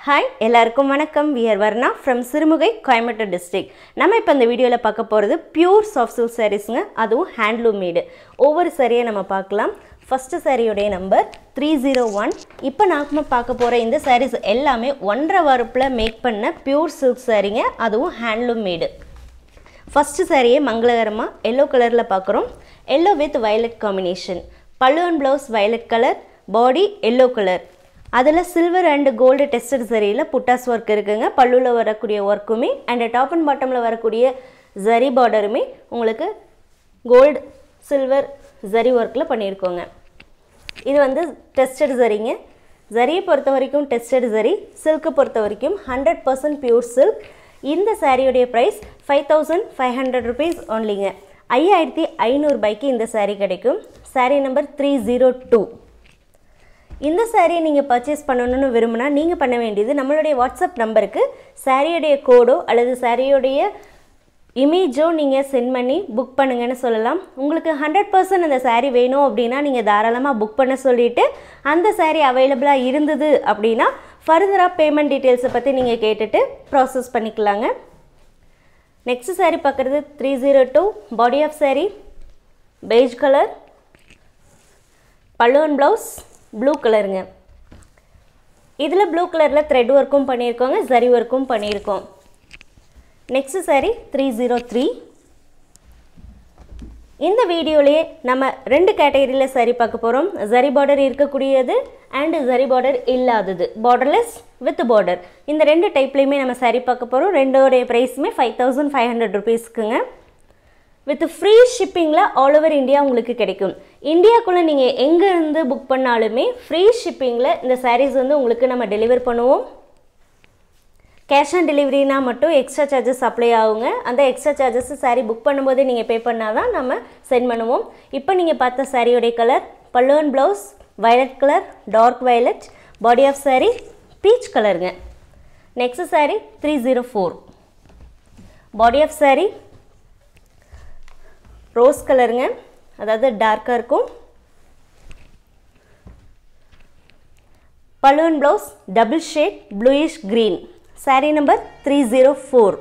hi எல்லாருக்கும் வணக்கம் we're Varna from Sirumugai Coimbatore district நம்ம இப்போ இந்த வீடியோவில் பார்க்க போகிறது பியூர் சாஃப்ட் சில்க் சாரீஸுங்க அதுவும் ஹேண்ட்லூம் மேடு ஒவ்வொரு சாரியை நம்ம பார்க்கலாம் ஃபஸ்ட்டு சாரியுடைய நம்பர் த்ரீ ஜீரோ ஒன் இப்போ நாம பார்க்க போகிற இந்த சாரீஸ் எல்லாமே ஒன்றரை வரப்பில் மேக் பண்ண பியூர் சில்க் சாரீங்க அதுவும் ஹேண்ட்லூம் மேடு ஃபஸ்ட்டு சாரியே மங்களகரமாக எல்லோ கலரில் பார்க்குறோம் yellow with violet combination pallu and blouse violet colour body yellow colour அதில் சில்வர் அண்ட் கோல்டு டெஸ்டட் சரியில் புட்டாஸ் ஒர்க் இருக்குங்க பல்லுவில் வரக்கூடிய ஒர்க்குமே அண்ட் டாப் அண்ட் பாட்டமில் வரக்கூடிய ஜரி பார்டருமே உங்களுக்கு கோல்டு சில்வர் ஜரி ஒர்க்கில் பண்ணியிருக்கோங்க இது வந்து டெஸ்டட் சரிங்க ஜரியை பொறுத்த வரைக்கும் டெஸ்டட் ஜரி சில்க்கு பொறுத்த வரைக்கும் ஹண்ட்ரட் பர்சன்ட் பியூர் சில்க் இந்த சாரியுடைய price five thousand five hundred rupees ஒன்லிங்க ஐயாயிரத்தி ஐநூறுபாய்க்கு இந்த சாரீ கிடைக்கும் sari number three zero two இந்த சாரியை நீங்கள் பர்ச்சேஸ் பண்ணணும்னு விரும்பினா நீங்கள் பண்ண வேண்டியது நம்மளுடைய வாட்ஸ்அப் நம்பருக்கு சாரியுடைய கோடோ அல்லது சாரியுடைய இமேஜோ நீங்கள் சென்ட் பண்ணி புக் பண்ணுங்கன்னு சொல்லலாம் உங்களுக்கு ஹண்ட்ரட் பர்சன்ட் அந்த சாரீ வேணும் அப்படின்னா நீங்கள் தாராளமாக புக் பண்ண சொல்லிவிட்டு அந்த சாரீ அவைலபிளாக இருந்தது அப்படின்னா ஃபர்தராக பேமெண்ட் டீட்டெயில்ஸை பற்றி நீங்கள் கேட்டுட்டு ப்ராசஸ் பண்ணிக்கலாங்க நெக்ஸ்ட் சாரீ பார்க்குறது three zero two body of saree beige colour பல்லுவன் ப்ளவுஸ் ப்ளூ கலருங்க இதில் ப்ளூ கலரில் த்ரெட் ஒர்க்கும் பண்ணியிருக்கோங்க ஜரி ஒர்க்கும் பண்ணியிருக்கோம் next saree three zero three இந்த வீடியோலேயே நம்ம ரெண்டு கேட்டகரியில் சரி பார்க்க போகிறோம் ஜரி பார்டர் இருக்கக்கூடியது அண்டு ஜரி பார்டர் இல்லாதது பார்டர்லெஸ் வித் பார்டர் இந்த ரெண்டு டைப்லேயுமே நம்ம சரி பார்க்க போகிறோம் ரெண்டோடைய ப்ரைஸுமே ஃபைவ் தௌசண்ட் ஃபைவ் ஹண்ட்ரட் ருபீஸ்க்குங்க வித் ஃப்ரீ ஷிப்பிங்கில் ஆல் ஓவர் இந்தியா உங்களுக்கு கிடைக்கும் இந்தியாக்குள்ளே நீங்கள் எங்கே இருந்து புக் பண்ணாலுமே ஃப்ரீ ஷிப்பிங்கில் இந்த சாரீஸ் வந்து உங்களுக்கு நம்ம டெலிவர் பண்ணுவோம் கேஷ் ஆன் டெலிவரினா மட்டும் எக்ஸ்ட்ரா சார்ஜஸ் அப்ளை ஆகுங்க அந்த எக்ஸ்ட்ரா சார்ஜஸ் சாரீ புக் பண்ணும்போது நீங்கள் பே பண்ணால் தான் நம்ம சென்ட் பண்ணுவோம் இப்போ நீங்கள் பார்த்த சாரியோடைய கலர் பல்லுவன் blouse violet colour dark violet body of saree peach கலருங்க next saree three zero four body of saree rose கலருங்க அதாவது டார்க்காக இருக்கும் balloon blouse double shade bluish green saree number three zero four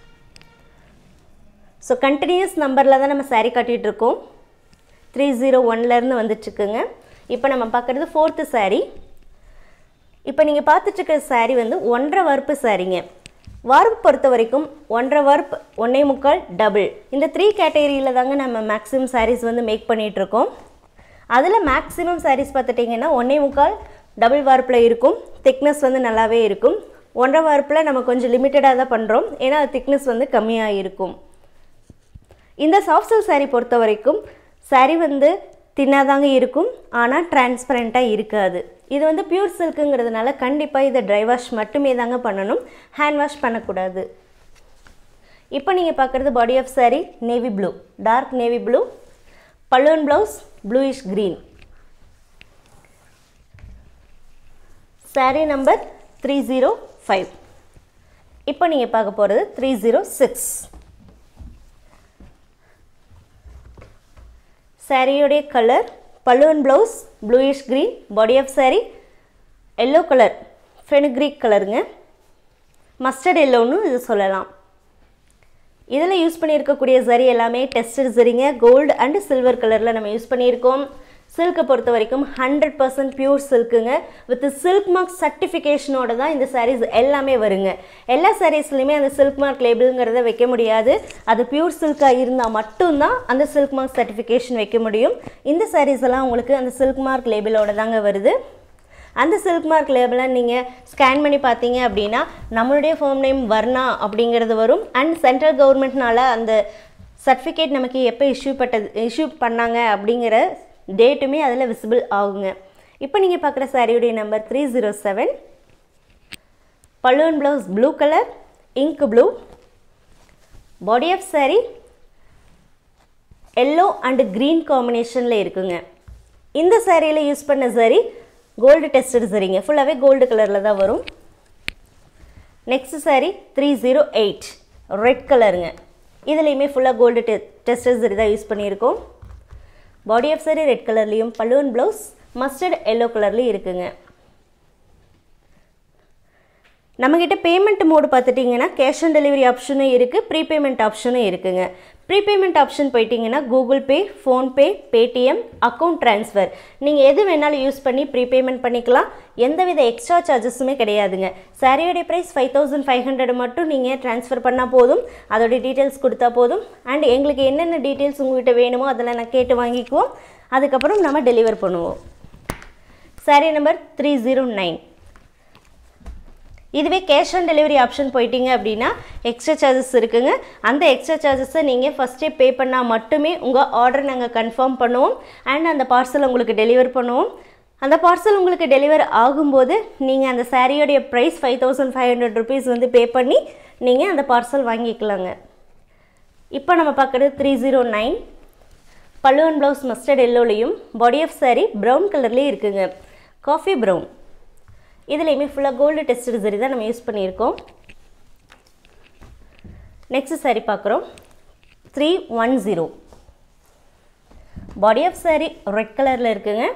so continuous நம்பரில் தான் நம்ம சாரீ காட்டிகிட்டு இருக்கோம் த்ரீ ஜீரோ ஒன்லேருந்து வந்துட்டுருக்குங்க இப்போ நம்ம பார்க்குறது ஃபோர்த்து சாரீ இப்போ நீங்கள் பார்த்துட்ருக்க சாரீ வந்து ஒன்றரை வறுப்பு சாரீங்க வார்ப்பு பொறுத்த வரைக்கும் ஒன்றரை வார்ப் ஒன்றே முக்கால் டபுள் இந்த த்ரீ கேட்டகரியில் தாங்க நம்ம மேக்ஸிமம் சாரீஸ் வந்து மேக் பண்ணிகிட்ருக்கோம் அதில் மேக்ஸிமம் சாரீஸ் பார்த்துட்டிங்கன்னா ஒன்றே முக்கால் டபுள் வார்ப்பில் இருக்கும் திக்னஸ் வந்து நல்லாவே இருக்கும் ஒன்றரை வார்ப்பில் நம்ம கொஞ்சம் லிமிட்டடாக தான் பண்ணுறோம் ஏன்னா திக்னஸ் வந்து கம்மியாக இருக்கும் இந்த சாஃப்ட் சில்க் சாரீ பொறுத்த வரைக்கும் சாரீ வந்து தின்னாதாங்க இருக்கும் ஆனால் டிரான்ஸ்பரண்ட்டாக இருக்காது இது வந்து பியூர் சில்க்குங்கிறதுனால கண்டிப்பாக இதை ட்ரை வாஷ் மட்டுமே தாங்க பண்ணணும் ஹேண்ட் வாஷ் பண்ணக்கூடாது இப்போ நீங்கள் பார்க்குறது body of saree navy blue dark navy blue balloon blouse bluish green saree number three zero five இப்போ நீங்கள் பார்க்க போகிறது த்ரீ ஜீரோ சிக்ஸ் சாரியுடைய colour balloon blouse bluish green body of saree yellow colour fenugreek கலருங்க மஸ்டர்ட் எல்லோன்னு இது சொல்லலாம் இதில் யூஸ் பண்ணியிருக்கக்கூடிய சரி எல்லாமே டெஸ்டட் சரிங்க கோல்டு அண்டு சில்வர் கலரில் நம்ம யூஸ் பண்ணியிருக்கோம் சில்க்கை பொறுத்த வரைக்கும் ஹண்ட்ரட் பர்சன்ட் பியூர் சில்க்குங்க வித் சில்க் மார்க் சர்டிஃபிகேஷனோட தான் இந்த சாரீஸ் எல்லாமே வருங்க எல்லா சாரீஸ்லையுமே அந்த சில்க் மார்க் லேபிளுங்கிறத வைக்க முடியாது அது பியூர் சில்காக இருந்தால் மட்டும்தான் அந்த சில்க் மார்க் சர்டிஃபிகேஷன் வைக்க முடியும் இந்த சாரீஸ் எல்லாம் உங்களுக்கு அந்த சில்க் மார்க் லேபிளோட தாங்க வருது அந்த சில்க் மார்க் லேபிளை நீங்கள் ஸ்கேன் பண்ணி பார்த்தீங்க அப்படின்னா நம்மளுடைய ஃபோம் நேம் வர்ணா அப்படிங்கிறது வரும் அண்ட் சென்ட்ரல் கவர்மெண்ட்னால அந்த சர்டிஃபிகேட் நமக்கு எப்போ இஷ்யூ பட்டது இஷ்யூ பண்ணாங்க அப்படிங்கிற டேட்டுமே அதில் விசிபிள் ஆகுங்க இப்போ நீங்கள் பார்க்குற சாரியுடைய number three zero seven balloon blouse blue colour ink blue body of saree yellow and green காம்பினேஷனில் இருக்குங்க இந்த சாரியில் யூஸ் பண்ண சாரி கோல்டு டெஸ்டட் சரிங்க ஃபுல்லாகவே கோல்டு கலரில் தான் வரும் next saree three zero eight red கலருங்க இதுலேயுமே ஃபுல்லாக கோல்டு டெ டெஸ்டட் சரி தான் யூஸ் பண்ணியிருக்கோம் பாடி ஆஃப் சாரி ரெட் கலர்லேயும் பலூன் ப்ளவுஸ் மஸ்டர்ட் எல்லோ கலர்லேயும் இருக்குங்க நம்மக்கிட்ட பேமெண்ட் மோடு பார்த்துட்டிங்கன்னா கேஷ் ஆன் டெலிவரி ஆப்ஷனும் இருக்குது ப்ரீபேமெண்ட் ஆப்ஷனும் இருக்குங்க ப்ரீபேமெண்ட் ஆப்ஷன் போயிட்டீங்கன்னா Google Pay PhonePe Paytm account transfer நீங்கள் எது வேணாலும் யூஸ் பண்ணி ப்ரீபேமெண்ட் பண்ணிக்கலாம் எந்தவித எக்ஸ்ட்ரா சார்ஜஸுமே கிடையாதுங்க சாரியோடைய price five thousand five hundred மட்டும் நீங்கள் ட்ரான்ஸ்ஃபர் பண்ணால் போதும் அதோடைய டீட்டெயில்ஸ் கொடுத்தா போதும் அண்ட் எங்களுக்கு என்னென்ன டீட்டெயில்ஸ் உங்கள்கிட்ட வேணுமோ அதெல்லாம் நான் கேட்டு வாங்கிக்குவோம் அதுக்கப்புறம் நம்ம டெலிவர் பண்ணுவோம் saree number three zero nine இதுவே கேஷ் ஆன் டெலிவரி ஆப்ஷன் போயிட்டீங்க அப்படின்னா எக்ஸ்ட்ரா சார்ஜஸ் இருக்குங்க அந்த எக்ஸ்ட்ரா சார்ஜஸை நீங்கள் ஃபஸ்ட்டே பே பண்ணால் மட்டுமே உங்கள் ஆர்டர் நாங்கள் கன்ஃபார்ம் பண்ணுவோம் அண்ட் அந்த பார்சல் உங்களுக்கு டெலிவர் பண்ணுவோம் அந்த பார்சல் உங்களுக்கு டெலிவர் ஆகும்போது நீங்கள் அந்த சாரியோடைய price five thousand five hundred rupees வந்து பே பண்ணி நீங்கள் அந்த பார்சல் வாங்கிக்கலாங்க இப்போ நம்ம பார்க்குறது த்ரீ ஜீரோ நைன் பல்லுவன் ப்ளவுஸ் மஸ்டர்ட் எல்லோலையும் பாடி ஆஃப் சாரி ப்ரௌன் கலர்லேயும் இருக்குங்க காஃபி ப்ரௌன் இதுலேயுமே ஃபுல்லாக கோல்டு டெஸ்டட் சரி தான் நம்ம யூஸ் பண்ணியிருக்கோம் நெக்ஸ்ட் சாரி பார்க்குறோம் three one zero body of sorry red கலரில் இருக்குங்க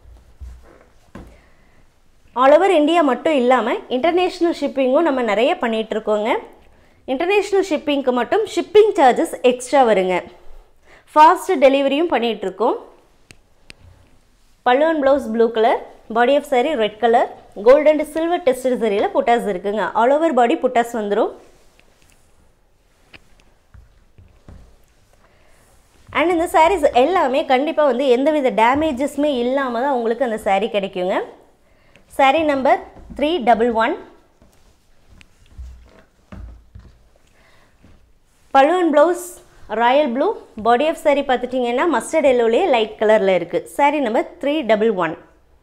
ஆல் ஓவர் இந்தியா மட்டும் இல்லாமல் இன்டர்நேஷ்னல் ஷிப்பிங்கும் நம்ம நிறைய பண்ணிகிட்ருக்கோங்க இன்டர்நேஷ்னல் ஷிப்பிங்க்கு மட்டும் ஷிப்பிங் சார்ஜஸ் எக்ஸ்ட்ரா வருங்க ஃபாஸ்ட் டெலிவரியும் பண்ணிகிட்ருக்கோம் பல்லுவன் blouse blue colour body of sorry red colour gold and silver tested சரியில் புட்டாஸ் இருக்குங்க ஆல் ஓவர் பாடி புட்டாஸ் வந்துடும் அண்ட் இந்த சாரீஸ் எல்லாமே கண்டிப்பாக வந்து எந்தவித டேமேஜஸுமே இல்லாமல் தான் உங்களுக்கு அந்த சாரீ கிடைக்குங்க sari number three double one பழுவன் blouse royal blue body of sari பார்த்துட்டிங்கன்னா மஸ்டர்ட் எல்லோலேயே லைட் கலரில் இருக்குது sari number three double one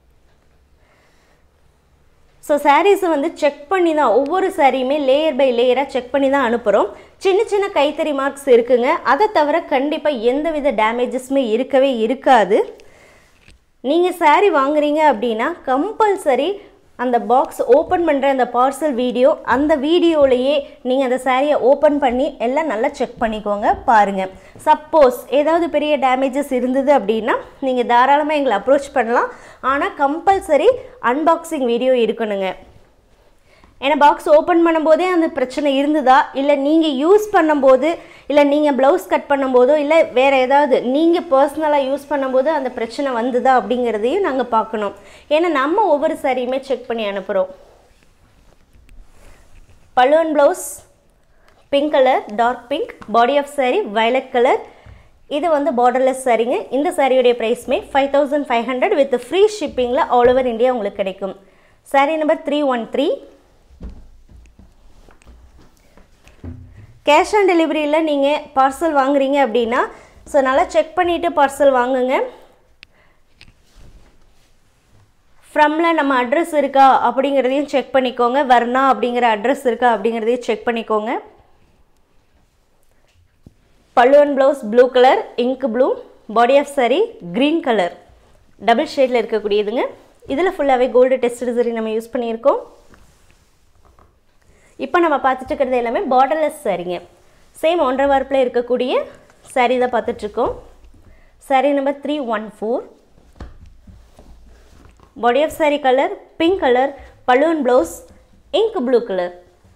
so சாரீஸை வந்து செக் பண்ணி தான் ஒவ்வொரு சாரியுமே லேயர் பை லேயராக செக் பண்ணி தான் அனுப்புகிறோம் சின்ன சின்ன கைத்தறி மார்க்ஸ் இருக்குங்க அதை தவிர கண்டிப்பாக எந்தவித டேமேஜஸுமே இருக்கவே இருக்காது நீங்கள் சாரீ வாங்குறீங்க அப்படின்னா கம்பல்சரி அந்த பாக்ஸ் ஓப்பன் பண்ணுற அந்த பார்சல் வீடியோ அந்த வீடியோலையே நீங்கள் அந்த சாரியை ஓப்பன் பண்ணி எல்லாம் நல்லா செக் பண்ணிக்கோங்க பாருங்கள் சப்போஸ் ஏதாவது பெரிய டேமேஜஸ் இருந்தது அப்படின்னா நீங்கள் தாராளமாக எங்களை அப்ரோச் பண்ணலாம் ஆனால் கம்பல்சரி அன்பாக்சிங் வீடியோ இருக்கணுங்க ஏன்னா பாக்ஸ் ஓப்பன் பண்ணும்போதே அந்த பிரச்சனை இருந்ததா இல்லை நீங்கள் யூஸ் பண்ணும்போது இல்லை நீங்கள் ப்ளவுஸ் கட் பண்ணும்போதோ இல்லை வேறு ஏதாவது நீங்கள் பர்சனலாக யூஸ் பண்ணும்போது அந்த பிரச்சனை வந்ததா அப்படிங்கிறதையும் நாங்கள் பார்க்கணும் ஏன்னா நம்ம ஒவ்வொரு சாரியுமே செக் பண்ணி அனுப்புகிறோம் பலூன் blouse pink colour dark pink body of sari violet colour இது வந்து பார்டர்லெஸ் சாரீங்க இந்த சாரியுடைய ப்ரைஸ்மே five thousand five hundred with free ஷிப்பிங்கில் ஆல் ஓவர் இந்தியா உங்களுக்கு கிடைக்கும் sari number three one three cash on டெலிவரியில் நீங்கள் பார்சல் வாங்குறீங்க அப்படின்னா ஸோ நல்லா செக் பண்ணிவிட்டு பார்சல் வாங்குங்க ஃப்ரம்மில் நம்ம அட்ரஸ் இருக்கா அப்படிங்கிறதையும் செக் பண்ணிக்கோங்க வர்ணா அப்படிங்கிற அட்ரஸ் இருக்கா அப்படிங்கிறதையும் செக் பண்ணிக்கோங்க பல்லுவன் blouse blue colour ink blue body of sari green colour double ஷேடில் இருக்கக்கூடியதுங்க இதில் ஃபுல்லாகவே கோல்டு டெஸ்ட் சரி நம்ம யூஸ் பண்ணியிருக்கோம் இப்போ நம்ம பார்த்துட்டு இருக்கிறது எல்லாமே பார்டர்லெஸ் சாரீங்க சேம் ஒன்றரை வார்ப்பில் இருக்கக்கூடிய சாரீ தான் பார்த்துட்ருக்கோம் sari number three one four body of sari colour pink colour balloon blouse ink blue colour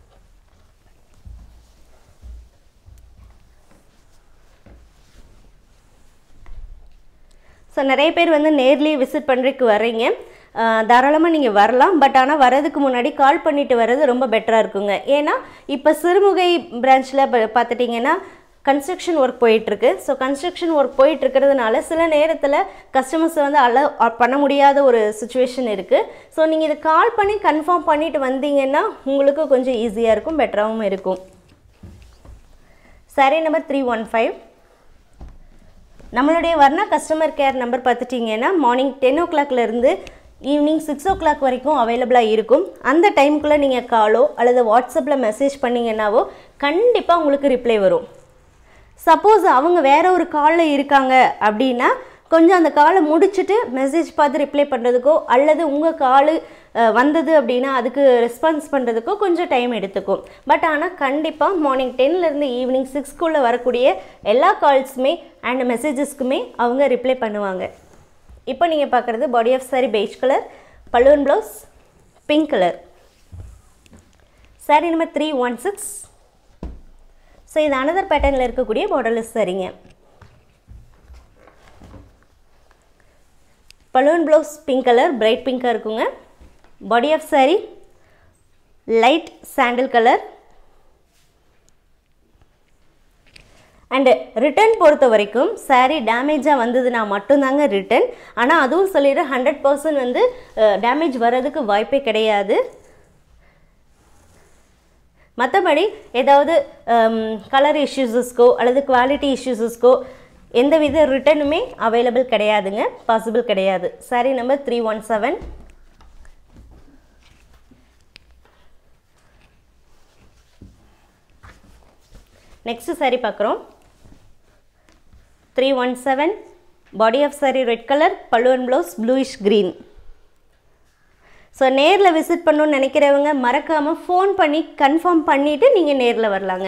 so நிறைய பேர் வந்து நேர்லேயே விசிட் பண்ணுறதுக்கு வர்றீங்க தாராளமாக நீங்கள் வரலாம் பட் ஆனால் வரதுக்கு முன்னாடி கால் பண்ணிவிட்டு வர்றது ரொம்ப பெட்டராக இருக்குங்க ஏன்னா இப்போ சிறுமுகை பிரான்ச்சில் பார்த்துட்டிங்கன்னா கன்ஸ்ட்ரக்ஷன் ஒர்க் போயிட்டுருக்கு ஸோ கன்ஸ்ட்ரக்ஷன் ஒர்க் போயிட்டுருக்கிறதுனால சில நேரத்தில் கஸ்டமர்ஸை வந்து அல பண்ண முடியாத ஒரு சுச்சுவேஷன் இருக்குது ஸோ நீங்கள் இதை கால் பண்ணி கன்ஃபார்ம் பண்ணிவிட்டு வந்தீங்கன்னா உங்களுக்கு கொஞ்சம் ஈஸியாக இருக்கும் பெட்டராகவும் இருக்கும் sari number three one five நம்மளுடைய வர்ணா கஸ்டமர் கேர் நம்பர் பார்த்துட்டிங்கன்னா மார்னிங் டென் ஓ கிளாக்லேருந்து ஈவினிங் சிக்ஸ் ஓ கிளாக் வரைக்கும் அவைலபிளாக இருக்கும் அந்த டைமுக்குள்ளே நீங்கள் காலோ அல்லது வாட்ஸ்அப்பில் மெசேஜ் பண்ணிங்கன்னாவோ கண்டிப்பாக உங்களுக்கு ரிப்ளை வரும் சப்போஸ் அவங்க வேற ஒரு காலில் இருக்காங்க அப்படின்னா கொஞ்சம் அந்த காலை முடிச்சுட்டு மெசேஜ் பார்த்து ரிப்ளை பண்ணுறதுக்கோ அல்லது உங்கள் காலு வந்தது அப்படின்னா அதுக்கு ரெஸ்பான்ஸ் பண்ணுறதுக்கோ கொஞ்சம் டைம் எடுத்துக்கும் பட் ஆனால் கண்டிப்பாக மார்னிங் டென்லேருந்து ஈவினிங் சிக்ஸ்க்குள்ளே வரக்கூடிய எல்லா கால்ஸுமே அண்ட் மெசேஜஸ்க்குமே அவங்க ரிப்ளை பண்ணுவாங்க இப்போ நீங்கள் பார்க்குறது body of sari beige colour balloon blouse pink colour sari number three one six so இது அனதர் பேட்டர்னில் இருக்கக்கூடிய பார்டர்லெஸ் சரிங்க பலூன் ப்ளவுஸ் பிங்க் கலர் பிரைட் பிங்காக இருக்குங்க body of sari light sandal colour and return பொறுத்த வரைக்கும் சாரீ டேமேஜாக வந்ததுன்னா மட்டும்தாங்க ரிட்டன் ஆனால் அதுவும் சொல்லிடுறேன் ஹண்ட்ரட் பர்சன்ட் வந்து டேமேஜ் வர்றதுக்கு வாய்ப்பே கிடையாது மற்றபடி ஏதாவது கலர் இஷ்யூஸஸ்க்கோ அல்லது குவாலிட்டி இஷ்யூஸஸ்க்கோ எந்தவித ரிட்டனுமே அவைலபிள் கிடையாதுங்க பாசிபிள் கிடையாது sari number three one seven next sari பார்க்குறோம் three one seven body of sorry red colour பல்லுவன் ப்ளவுஸ் ப்ளூயிஷ் க்ரீன் ஸோ நேரில் விசிட் பண்ணணும்னு நினைக்கிறவங்க மறக்காமல் ஃபோன் பண்ணி கன்ஃபார்ம் பண்ணிவிட்டு நீங்கள் நேரில் வரலாங்க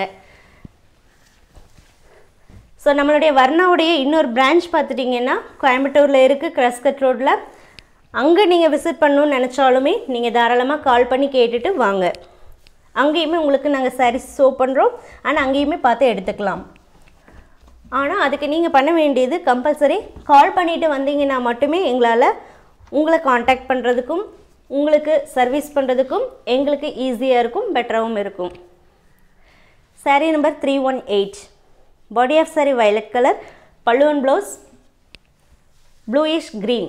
ஸோ நம்மளுடைய வர்ணாவுடைய இன்னொரு பிரான்ச் பார்த்துட்டிங்கன்னா கோயம்புத்தூரில் இருக்குது கிரஸ்கட் ரோட்டில் அங்கே நீங்கள் விசிட் பண்ணணும்னு நினச்சாலுமே நீங்கள் தாராளமாக கால் பண்ணி கேட்டுட்டு வாங்க அங்கேயுமே உங்களுக்கு நாங்கள் சாரீஸ் ஷோ பண்ணுறோம் ஆனால் அங்கேயுமே பார்த்து எடுத்துக்கலாம் ஆனால் அதுக்கு நீங்கள் பண்ண வேண்டியது கம்பல்சரி கால் பண்ணிவிட்டு வந்தீங்கன்னா மட்டுமே எங்களால் உங்களை காண்டாக்ட் பண்ணுறதுக்கும் உங்களுக்கு சர்வீஸ் பண்ணுறதுக்கும் எங்களுக்கு ஈஸியாக இருக்கும் பெட்டராகவும் இருக்கும் sari number three one eight body of sari violet colour பல்லுவன் ப்ளவுஸ் ப்ளூயிஷ் க்ரீன்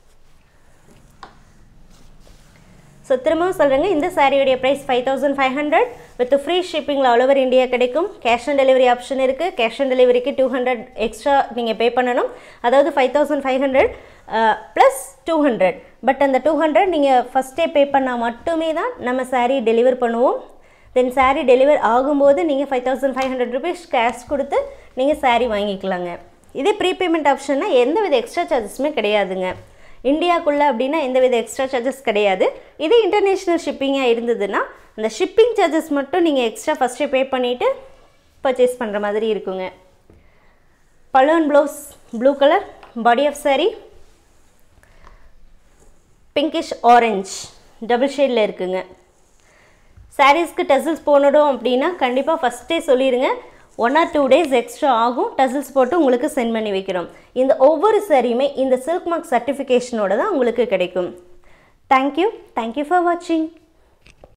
ஸோ திரும்பவும் சொல்கிறேங்க இந்த சாரியுடைய price five thousand five hundred with free ஷிப்பிங்கில் ஆல் ஓவர் இந்தியா கிடைக்கும் கேஷ் ஆன் டெலிவரி ஆப்ஷன் இருக்குது கேஷ் ஆன் டெலிவரிக்கு டூ ஹண்ட்ரட் எக்ஸ்ட்ரா நீங்கள் பே பண்ணணும் அதாவது five thousand five hundred plus two hundred but அந்த டூ ஹண்ட்ரட் நீங்கள் ஃபஸ்ட்டே பே பண்ணால் மட்டுமே தான் நம்ம சாரீ டெலிவர் பண்ணுவோம் தென் சாரீ டெலிவர் ஆகும்போது நீங்கள் five thousand five hundred rupees cash கொடுத்து நீங்கள் சாரீ வாங்கிக்கலாங்க இதே ப்ரீபேமெண்ட் ஆப்ஷன்னா எந்த வித எக்ஸ்ட்ரா சார்ஜஸுமே கிடையாதுங்க இந்தியாவுக்குள்ளே அப்படின்னா எந்தவித எக்ஸ்ட்ரா சார்ஜஸ் கிடையாது இது இன்டர்நேஷ்னல் ஷிப்பிங்காக இருந்ததுன்னா அந்த ஷிப்பிங் சார்ஜஸ் மட்டும் நீங்கள் எக்ஸ்ட்ரா ஃபஸ்ட்டே பே பண்ணிவிட்டு பர்ச்சேஸ் பண்ணுற மாதிரி இருக்குங்க பலூன் blouse blue colour body of sari pinkish orange double ஷேடில் இருக்குங்க சாரீஸ்க்கு டசில்ஸ் போனடும் அப்படின்னா கண்டிப்பாக ஃபஸ்ட்டே சொல்லிடுங்க one or two days extra ஆகும் டசில்ஸ் போட்டு உங்களுக்கு சென்ட் பண்ணி வைக்கிறோம் இந்த ஒவ்வொரு சாரியுமே இந்த சில்க் மார்க் சர்டிஃபிகேஷனோட தான் உங்களுக்கு கிடைக்கும் தேங்க்யூ தேங்க்யூ ஃபார் வாட்சிங்